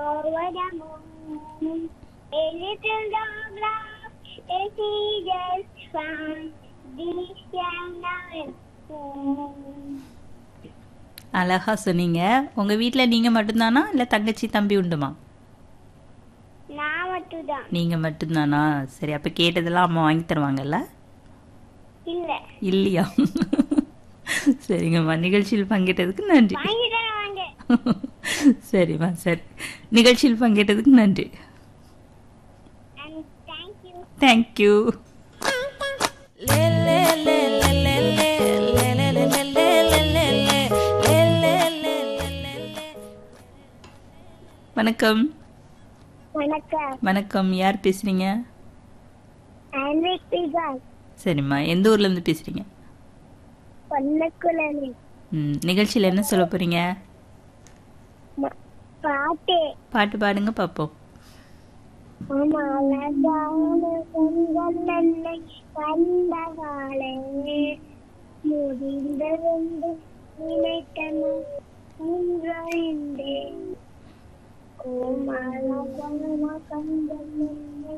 over the moon. A little dog loves a seagull's found. This young அழகா சொன்னீங்க உங்க வீட்ல நீங்க மட்டும்தானா இல்ல தங்கச்சி தம்பி உண்டுமா நான் மட்டும்தான் நீங்க மட்டும்தானா சரி அப்ப கேட்டதெல்லாம் அம்மா வாங்கி தருவாங்கல்ல இல்ல இல்லையா சரிங்கம்மா நிகழ்ச்சியில் பங்கேற்றதுக்கு நன்றி வாங்கி தர வாங்க சரிம்மா சரி நிகழ்ச்சியில் பங்கேற்றதுக்கு நன்றி அண்ட் தேங்க்யூ தேங்க்யூ வணக்கம் வணக்கம் வணக்கம் யார் பேசுறீங்க ஆன்விக் பிகால் சரிம்மா எந்த ஊர்ல இருந்து பேசுறீங்க பொன்னக்குழலி ம், நிகழ்ச்சியில என்ன சொல்ல போறீங்க பாட்டு பாட்டு பாடுங்க பார்ப்போம் அழகான பொங்கல் நன்மை வந்த காலை முடிந்ததென்று நினைத்தனும் நின்றேன் கோமளவான கண்கள் நன்மை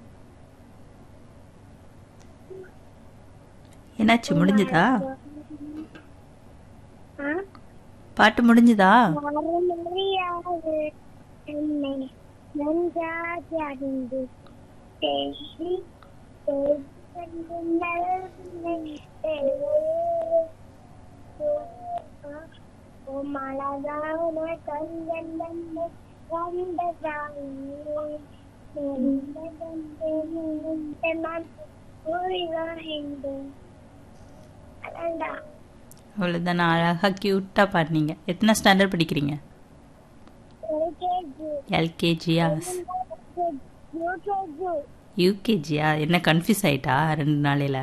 என்னாச்சு முடிஞ்சுதா ஆ? பாட்டு முடிஞ்சுதா மறுமொழியாது என்னை நன்றாக அறிந்து தேடி தேடி நல்லை மலதான கண்கள் நம்மை வந்ததாயே நான் கூறுகிறேன் அதான் அவ்வளோதான் அழகா க்யூட்டா பாடினீங்க எத்தனை ஸ்டாண்டர்ட் படிக்கிறீங்க எல்கேஜி எல்கேஜியா யூகேஜி யூகேஜியா என்ன கன்ஃபியூஸ் ஆயிட்டா ரெண்டு நாளையில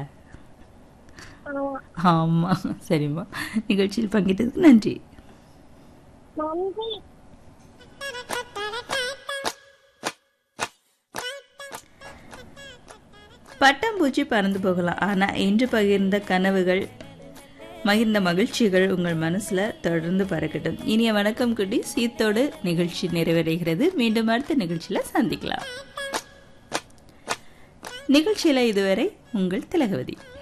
ஆமா சரிம்மா நிகழ்ச்சியில் பங்கேற்றதுக்கு நன்றி நன்றி பட்டாம்பூச்சி பறந்து போகலாம் ஆனா இன்று பகிர்ந்த கனவுகள் மகிழ்ந்த மகிழ்ச்சிகள் உங்கள் மனசுல தொடர்ந்து பறக்கட்டும் இனிய வணக்கம் குட்டி சீத்தோடு நிகழ்ச்சி நிறைவடைகிறது மீண்டும் அடுத்த நிகழ்ச்சியில சந்திக்கலாம் நிகழ்ச்சியில இதுவரை உங்கள் திலகவதி